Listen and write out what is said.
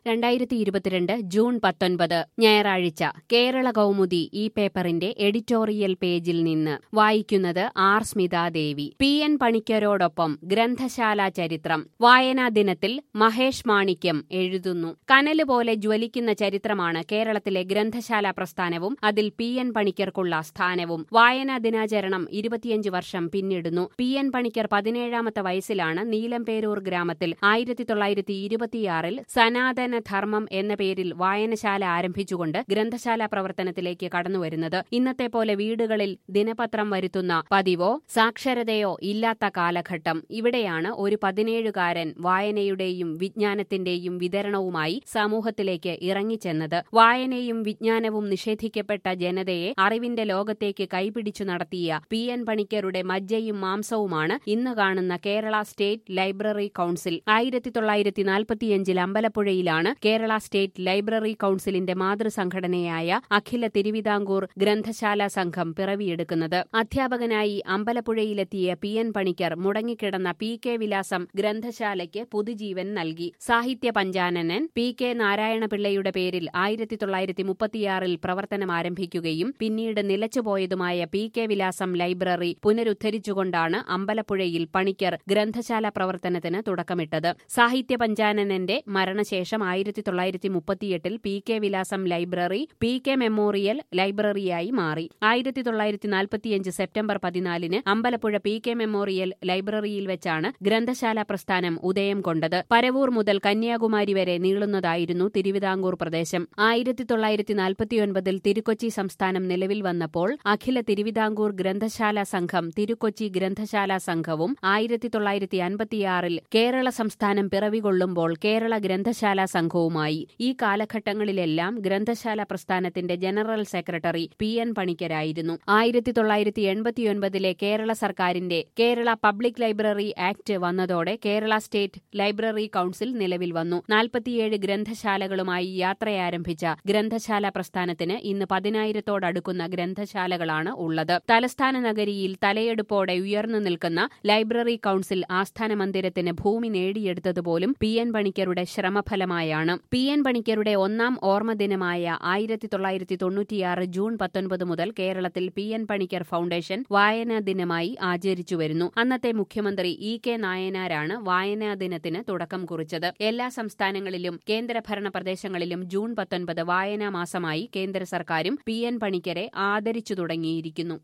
രണ്ടായിരത്തി ഇരുപത്തിരണ്ട് ജൂൺ പത്തൊൻപത് ഞായറാഴ്ച കേരള കൗമുദി ഈ പേപ്പറിന്റെ എഡിറ്റോറിയൽ പേജിൽ നിന്ന് വായിക്കുന്നത് ആർ സ്മിതാദേവി പി എൻ പണിക്കരോടൊപ്പം ഗ്രന്ഥശാല ചരിത്രം വായനാ ദിനത്തിൽ മഹേഷ് മാണിക്യം എഴുതുന്നു കനല് പോലെ ജ്വലിക്കുന്ന ചരിത്രമാണ് കേരളത്തിലെ ഗ്രന്ഥശാല പ്രസ്ഥാനവും അതിൽ പി എൻ പണിക്കർക്കുള്ള സ്ഥാനവും വായനാ ദിനാചരണം ഇരുപത്തിയഞ്ച് വർഷം പിന്നിടുന്നു പി എൻ പണിക്കർ പതിനേഴാമത്തെ വയസ്സിലാണ് നീലംപേരൂർ ഗ്രാമത്തിൽ ആയിരത്തി തൊള്ളായിരത്തി ഇരുപത്തിയാറിൽ സനാതന ധർമ്മം എന്ന പേരിൽ വായനശാല ആരംഭിച്ചുകൊണ്ട് ഗ്രന്ഥശാല പ്രവർത്തനത്തിലേക്ക് കടന്നുവരുന്നത് ഇന്നത്തെ പോലെ വീടുകളിൽ ദിനപത്രം വരുത്തുന്ന പതിവോ സാക്ഷരതയോ ഇല്ലാത്ത കാലഘട്ടം ഇവിടെയാണ് ഒരു പതിനേഴുകാരൻ വായനയുടെയും വിജ്ഞാനത്തിന്റെയും വിതരണവുമായി സമൂഹത്തിലേക്ക് ഇറങ്ങിച്ചെന്നത് വായനയും വിജ്ഞാനവും നിഷേധിക്കപ്പെട്ട ജനതയെ അറിവിന്റെ ലോകത്തേക്ക് കൈപിടിച്ചു നടത്തിയ പി എൻ പണിക്കരുടെ മജ്ജയും മാംസവുമാണ് ഇന്ന് കാണുന്ന കേരള സ്റ്റേറ്റ് ലൈബ്രറി കൌൺസിൽ ആയിരത്തി തൊള്ളായിരത്തി നാൽപ്പത്തിയഞ്ചിൽ അമ്പലപ്പുഴയിലാണ് കേരള സ്റ്റേറ്റ് ലൈബ്രറി കൌൺസിലിന്റെ മാതൃസംഘടനയായ അഖില തിരുവിതാംകൂർ ഗ്രന്ഥശാല സംഘം പിറവിയെടുക്കുന്നത് അധ്യാപകനായി അമ്പലപ്പുഴയിലെത്തിയ പി എൻ പണിക്കർ മുടങ്ങിക്കിടന്ന പി കെ വിലാസം ഗ്രന്ഥശാലയ്ക്ക് പുതുജീവൻ നൽകി സാഹിത്യ പഞ്ചാനനൻ പി കെ നാരായണപിള്ളയുടെ പേരിൽ ആയിരത്തി തൊള്ളായിരത്തി മുപ്പത്തിയാറിൽ പ്രവർത്തനം ആരംഭിക്കുകയും പിന്നീട് നിലച്ചുപോയതുമായ പി കെ വിലാസം ലൈബ്രറി പുനരുദ്ധരിച്ചുകൊണ്ടാണ് അമ്പലപ്പുഴയിൽ പണിക്കർ ഗ്രന്ഥശാല പ്രവർത്തനത്തിന് തുടക്കമിട്ടത് സാഹിത്യ പഞ്ചാനനന്റെ മരണശേഷം ആയിരത്തി തൊള്ളായിരത്തി മുപ്പത്തിയെട്ടിൽ P K Vilasam library P K memorial ലൈബ്രറിയായി മാറി ആയിരത്തി തൊള്ളായിരത്തി നാൽപ്പത്തിയഞ്ച് സെപ്റ്റംബർ പതിനാലിന് അമ്പലപ്പുഴ പി കെ മെമ്മോറിയൽ ലൈബ്രറിയിൽ വെച്ചാണ് ഗ്രന്ഥശാല പ്രസ്ഥാനം ഉദയം കൊണ്ടത് പരവൂർ മുതൽ കന്യാകുമാരി വരെ നീളുന്നതായിരുന്നു തിരുവിതാംകൂർ പ്രദേശം ആയിരത്തി തൊള്ളായിരത്തി നാൽപ്പത്തിയൊൻപതിൽ തിരുക്കൊച്ചി സംസ്ഥാനം നിലവിൽ വന്നപ്പോൾ അഖില തിരുവിതാംകൂർ ഗ്രന്ഥശാല സംഘം തിരുക്കൊച്ചി ഗ്രന്ഥശാല സംഘവും ആയിരത്തി തൊള്ളായിരത്തി അൻപത്തിയാറിൽ കേരള സംസ്ഥാനം പിറവികൊള്ളുമ്പോൾ കേരള ഗ്രന്ഥശാല സംഘവുമായി ഈ കാലഘട്ടങ്ങളിലെല്ലാം ഗ്രന്ഥശാല പ്രസ്ഥാനത്തിന്റെ ജനറൽ സെക്രട്ടറി പി എൻ പണിക്കരായിരുന്നു ആയിരത്തി തൊള്ളായിരത്തി എൺപത്തിയൊൻപതിലെ കേരള സർക്കാരിന്റെ കേരള പബ്ലിക് ലൈബ്രറി ആക്ട് വന്നതോടെ കേരള സ്റ്റേറ്റ് ലൈബ്രറി കൌൺസിൽ നിലവിൽ വന്നു നാൽപ്പത്തിയേഴ് ഗ്രന്ഥശാലകളുമായി യാത്രയാരംഭിച്ച ഗ്രന്ഥശാല പ്രസ്ഥാനത്തിന് ഇന്ന് പതിനായിരത്തോടടുക്കുന്ന ഗ്രന്ഥശാലകളാണ് ഉള്ളത് തലസ്ഥാന നഗരിയിൽ തലയെടുപ്പോടെ ഉയർന്നു നിൽക്കുന്ന ലൈബ്രറി കൌൺസിൽ ആസ്ഥാന മന്ദിരത്തിന് ഭൂമി നേടിയെടുത്തതുപോലും പി എൻ പണിക്കരുടെ ശ്രമഫലമായാണ് പി എൻ പണിക്കരുടെ ഒന്നാം ഓർമ്മദിനമായ ആയിരത്തി തൊള്ളായിരത്തി തൊണ്ണൂറ്റിയാറ് ജൂൺ പത്തൊൻപത് മുതൽ കേരളത്തിൽ പി എൻ പണിക്കർ ഫൌണ്ടേഷൻ വായനാ ദിനമായി ആചരിച്ചു വരുന്നു അന്നത്തെ മുഖ്യമന്ത്രി ഇ കെ നായനാരാണ് വായനാ ദിനത്തിന് തുടക്കം കുറിച്ചത് എല്ലാ സംസ്ഥാനങ്ങളിലും കേന്ദ്രഭരണ പ്രദേശങ്ങളിലും ജൂൺ പത്തൊൻപത് വായനാ മാസമായി കേന്ദ്ര സർക്കാരും പി എൻ പണിക്കരെ ആദരിച്ചു തുടങ്ങിയിരിക്കുന്നു